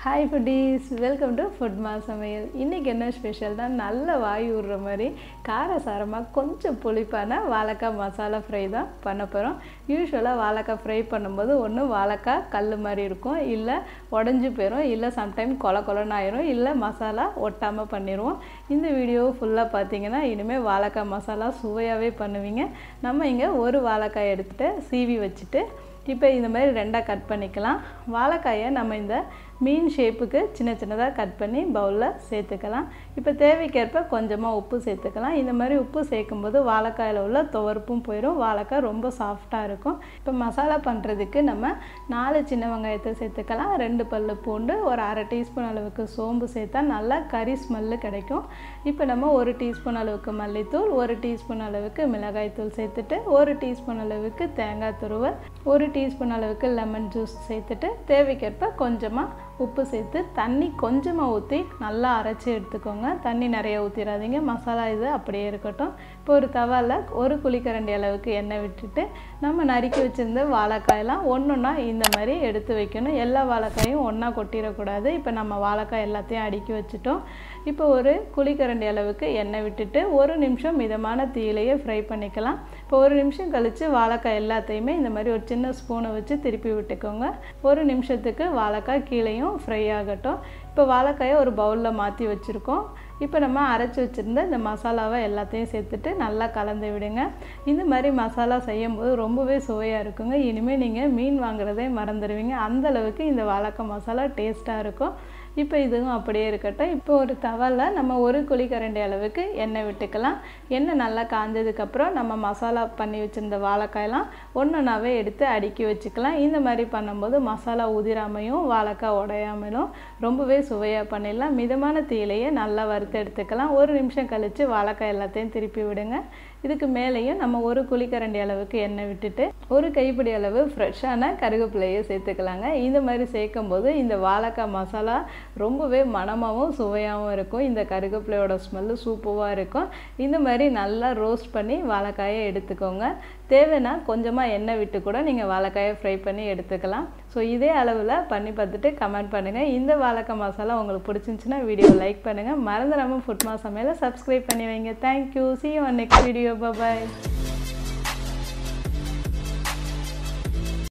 hi foodies welcome to food மா சமையல் இன்றைக்கி என்ன ஸ்பெஷல்னா நல்ல வாய் விடுற மாதிரி காரசாரமாக கொஞ்சம் புளிப்பான வாழைக்காய் மசாலா ஃப்ரை தான் பண்ண போகிறோம் யூஸ்வலாக வாழைக்காய் ஃப்ரை பண்ணும்போது ஒன்று வாழைக்காய் கல் மாதிரி இருக்கும் இல்லை உடஞ்சி போயிடும் இல்லை சம்டைம் கொல கொலன்னு ஆயிரும் இல்லை மசாலா ஒட்டாமல் பண்ணிடுவோம் இந்த வீடியோ ஃபுல்லாக பார்த்தீங்கன்னா இனிமேல் வாழைக்காய் மசாலா சுவையாகவே பண்ணுவீங்க நம்ம இங்கே ஒரு வாழைக்காய் எடுத்துகிட்டு சீவி வச்சுட்டு இப்போ இந்த மாதிரி ரெண்டாக கட் பண்ணிக்கலாம் வாழைக்காயை நம்ம இந்த மீன் ஷேப்புக்கு சின்ன சின்னதாக கட் பண்ணி பவுலில் சேர்த்துக்கலாம் இப்போ தேவைக்கேற்ப கொஞ்சமாக உப்பு சேர்த்துக்கலாம் இந்த மாதிரி உப்பு சேர்க்கும்போது வாழைக்காயில் உள்ள துவர்ப்பும் போயிடும் வாழைக்காய் ரொம்ப சாஃப்டாக இருக்கும் இப்போ மசாலா பண்ணுறதுக்கு நம்ம நாலு சின்ன வெங்காயத்தை சேர்த்துக்கலாம் ரெண்டு பல் பூண்டு ஒரு அரை டீஸ்பூன் அளவுக்கு சோம்பு சேர்த்தா நல்லா கறி ஸ்மெல்லு கிடைக்கும் இப்போ நம்ம ஒரு டீஸ்பூன் அளவுக்கு மல்லித்தூள் ஒரு டீஸ்பூன் அளவுக்கு மிளகாய்த்தூள் சேர்த்துட்டு ஒரு டீஸ்பூன் அளவுக்கு தேங்காய் துருவல் ஒரு டீஸ்பூன் அளவுக்கு லெமன் ஜூஸ் சேர்த்துட்டு தேவைக்கேற்ப கொஞ்சமாக உப்பு சேர்த்து தண்ணி கொஞ்சமாக ஊற்றி நல்லா அரைச்சி எடுத்துக்கோங்க தண்ணி நிறைய ஊற்றிடாதீங்க மசாலா இது அப்படியே இருக்கட்டும் இப்போ ஒரு தவாவில் ஒரு குழிக்கரண்டி அளவுக்கு எண்ணெய் விட்டுட்டு நம்ம நறுக்கி வச்சுருந்த வாழைக்காயெல்லாம் ஒன்றுன்னா இந்த மாதிரி எடுத்து வைக்கணும் எல்லா வாழைக்காயும் ஒன்றா கொட்டிடக்கூடாது இப்போ நம்ம வாழைக்காய் எல்லாத்தையும் அடுக்கி வச்சுட்டோம் இப்போ ஒரு குழிக்கரண்டி அளவுக்கு எண்ணெய் விட்டுட்டு ஒரு நிமிஷம் மிதமான தீயிலையே ஃப்ரை பண்ணிக்கலாம் இப்போ ஒரு நிமிஷம் கழித்து வாழைக்காய் எல்லாத்தையுமே இந்த மாதிரி ஒரு சின்ன ஸ்பூனை வச்சு திருப்பி விட்டுக்கோங்க ஒரு நிமிஷத்துக்கு வாழைக்காய் கீழேயும் ஃப்ரை ஆகட்டும் இப்போ வாழைக்காயை ஒரு பவுலில் மாற்றி வச்சுருக்கோம் இப்போ நம்ம அரைச்சி வச்சுருந்த இந்த மசாலாவை எல்லாத்தையும் சேர்த்துட்டு நல்லா கலந்து விடுங்க இந்த மாதிரி மசாலா செய்யும்போது ரொம்பவே சுவையாக இருக்குங்க இனிமேல் நீங்கள் மீன் வாங்குறதே மறந்துடுவீங்க அந்தளவுக்கு இந்த வாழைக்காய் மசாலா டேஸ்ட்டாக இருக்கும் இப்போ இதுவும் அப்படியே இருக்கட்டும் இப்போ ஒரு தவாவில் நம்ம ஒரு குழிக்கரண்டி அளவுக்கு எண்ணெய் விட்டுக்கலாம் எண்ணெய் நல்லா காஞ்சதுக்கப்புறம் நம்ம மசாலா பண்ணி வச்சுருந்த வாழைக்காயெல்லாம் ஒன்றுனாவே எடுத்து அடுக்கி வச்சுக்கலாம் இந்த மாதிரி பண்ணும்போது மசாலா உதிராமையும் வாழைக்காய் உடையாமலும் ரொம்பவே சுவையாக பண்ணிடலாம் மிதமான தீயிலையே நல்லா வறுத்து எடுத்துக்கலாம் ஒரு நிமிஷம் கழித்து வாழைக்காய் எல்லாத்தையும் திருப்பி விடுங்க இதுக்கு மேலேயும் நம்ம ஒரு குழிக்கரண்டி அளவுக்கு எண்ணெய் விட்டுட்டு ஒரு கைப்பிடி அளவு ஃப்ரெஷ்ஷான கருவேப்பிலையை சேர்த்துக்கலாங்க இந்த மாதிரி சேர்க்கும் போது இந்த வாழைக்காய் மசாலா ரொம்பவே மணமாகவும் சுவையாகவும் இருக்கும் இந்த கருவேப்பிலையோட ஸ்மெல்லு சூப்பராக இருக்கும் இந்த மாதிரி நல்லா ரோஸ்ட் பண்ணி வாழைக்காயை எடுத்துக்கோங்க தேவைன்னா கொஞ்சமாக எண்ணெய் விட்டு கூட நீங்கள் வாழைக்காயை ஃப்ரை பண்ணி எடுத்துக்கலாம் ஸோ இதே அளவில் பண்ணி பார்த்துட்டு கமெண்ட் பண்ணுங்கள் இந்த வாழைக்காய் மசாலா உங்களுக்கு பிடிச்சிருந்துச்சின்னா வீடியோ லைக் பண்ணுங்கள் மறந்துடாமல் ஃபுட் மா சமையலை சப்ஸ்கிரைப் பண்ணி வைங்க thank you see you next video bye